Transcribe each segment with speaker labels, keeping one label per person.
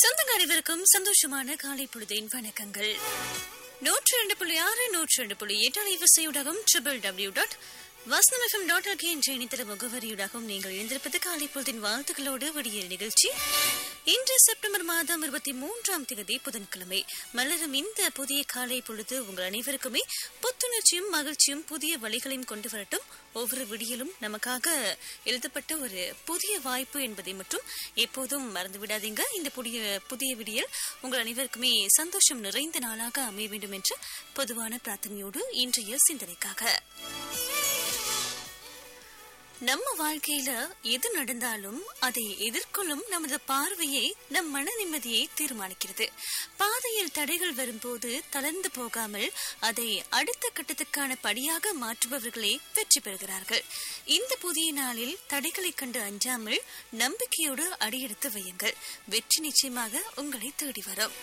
Speaker 1: சொந்தங்க அனைவருக்கும் சந்தோஷமான காலை பொழுதின் வணக்கங்கள் நூற்றி ரெண்டு புள்ளி ஆறு நூற்றி ரெண்டு புள்ளி எட்டு அலைவரிசையூடாகவும் ட்ரிபிள் டபிள்யூ டாட் வசனமிகம் டாட் ஆர்கே என்ற இணையதள முகவரியூடாகவும் நீங்கள் எழுந்திருப்பது காலை பொழுதின் வாழ்த்துக்களோடு விடியல் நிகழ்ச்சி இன்று செப்டம்பர் மாதம் இருபத்தி மூன்றாம் தேதி புதன்கிழமை மலரும் இந்த புதிய காலை பொழுது உங்கள் அனைவருக்குமே புத்துணர்ச்சியும் மகிழ்ச்சியும் புதிய வழிகளையும் கொண்டு வரட்டும் ஒவ்வொரு விடியலும் நமக்காக எழுதப்பட்ட ஒரு புதிய வாய்ப்பு என்பதை மட்டும் எப்போதும் மறந்து விடாதீங்க இந்த புதிய புதிய விடியல் உங்கள் அனைவருக்குமே சந்தோஷம் நிறைந்த நாளாக அமைய வேண்டும் என்ற பொதுவான பிரார்த்தனையோடு இன்றைய சிந்தனைக்காக நம்ம வாழ்க்கையில எது நடந்தாலும் அதை எதிர்கொள்ளும் நமது பார்வையை நம் மன நிம்மதியை தீர்மானிக்கிறது பாதையில் தடைகள் வரும்போது தளர்ந்து போகாமல் அதை அடுத்த கட்டத்துக்கான படியாக மாற்றுபவர்களே வெற்றி பெறுகிறார்கள் இந்த புதிய நாளில் தடைகளை கண்டு அஞ்சாமல் நம்பிக்கையோடு அடியெடுத்து வையுங்கள் வெற்றி நிச்சயமாக உங்களை தேடி வரும்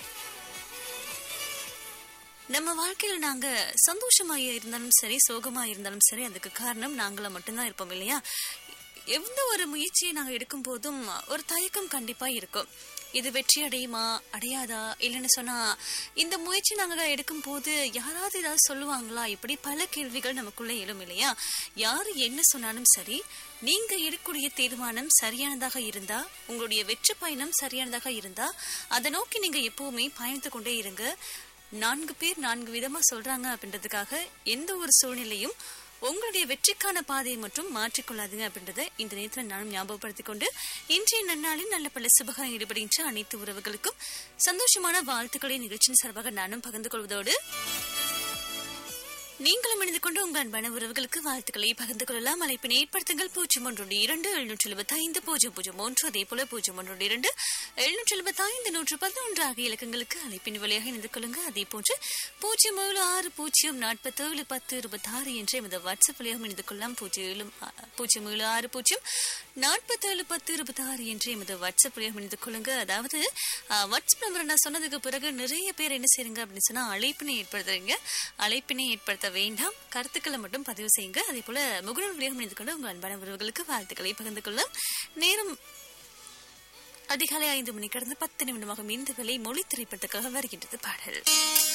Speaker 1: நம்ம வாழ்க்கையில நாங்க சந்தோஷமா இருந்தாலும் சரி சோகமா இருந்தாலும் சரி அதுக்கு காரணம் நாங்கள மட்டும்தான் இருப்போம் இல்லையா எந்த ஒரு முயற்சியை நாங்க எடுக்கும் போதும் ஒரு தயக்கம் கண்டிப்பா இருக்கும் இது வெற்றி அடையுமா அடையாதா இல்லைன்னு சொன்னா இந்த முயற்சி நாங்க எடுக்கும் போது யாராவது ஏதாவது சொல்லுவாங்களா இப்படி பல கேள்விகள் நமக்குள்ள எழும் இல்லையா யாரு என்ன சொன்னாலும் சரி நீங்க எடுக்கக்கூடிய தீர்மானம் சரியானதாக இருந்தா உங்களுடைய வெற்றி பயணம் சரியானதாக இருந்தா அதை நோக்கி நீங்க எப்பவுமே பயணித்து கொண்டே இருங்க நான்கு பேர் நான்கு விதமா சொல்றாங்க அப்படின்றதுக்காக எந்த ஒரு சூழ்நிலையும் உங்களுடைய வெற்றிக்கான பாதையை மட்டும் மாற்றிக்கொள்ளாதுங்க அப்படின்றத இந்த நேரத்தில் நானும் ஞாபகப்படுத்திக் கொண்டு இன்றைய நன்னாளில் நல்ல பல சுபகாரம் ஈடுபடுகின்ற அனைத்து உறவுகளுக்கும் சந்தோஷமான வாழ்த்துக்களை நிகழ்ச்சியின் சார்பாக நானும் பகிர்ந்து கொள்வதோடு நீங்களும் இணைந்து கொண்டு உங்கள் அன்பான உறவுகளுக்கு வாழ்த்துக்களை பகிர்ந்து கொள்ளலாம் அழைப்பினை ஏற்படுத்துங்கள் பூஜ்ஜியம் ஒன்று இரண்டு எழுநூற்றி எழுபத்தி ஐந்து பூஜ்ஜியம் பூஜ்ஜியம் ஒன்று அதே போல பூஜ்ஜியம் ஒன்று இரண்டு எழுநூற்றி எழுபத்தி ஐந்து நூற்று பதினொன்று ஆகிய இலக்கங்களுக்கு அழைப்பின் வழியாக இணைந்து கொள்ளுங்க அதே போன்று பூஜ்ஜியம் ஏழு ஆறு பூஜ்ஜியம் நாற்பத்தேழு பத்து இருபத்தி ஆறு என்ற எமது வாட்ஸ்அப் வழியாக இணைந்து கொள்ளலாம் பூஜ்ஜியம் ஏழு பூஜ்ஜியம் ஏழு ஆறு பூஜ்ஜியம் நாற்பத்தேழு பத்து இருபத்தி ஆறு என்ற எமது வாட்ஸ்அப் வழியாக இணைந்து கொள்ளுங்க அதாவது வாட்ஸ்அப் நம்பரை நான் சொன்னதுக்கு பிறகு நிறைய பேர் என்ன செய்யுங்க அப்படின்னு சொன்னா அழைப்பினை ஏற்படுத்துறீங்க அழைப்பினை ஏற்படுத்த வேண்டாம் கருத்துக்களை மட்டும் பதிவு செய்யுங்க அதே போல முகநூல் வழியாக இணைந்து கொண்டு உங்கள் அன்பான உறவுகளுக்கு வாழ்த்துக்களை பகிர்ந்து கொள்ளும் நேரம் அதிகாலை ஐந்து மணி கடந்து பத்து நிமிடமாக இந்த வேலை மொழி திரைப்படத்துக்காக வருகின்றது பாடல்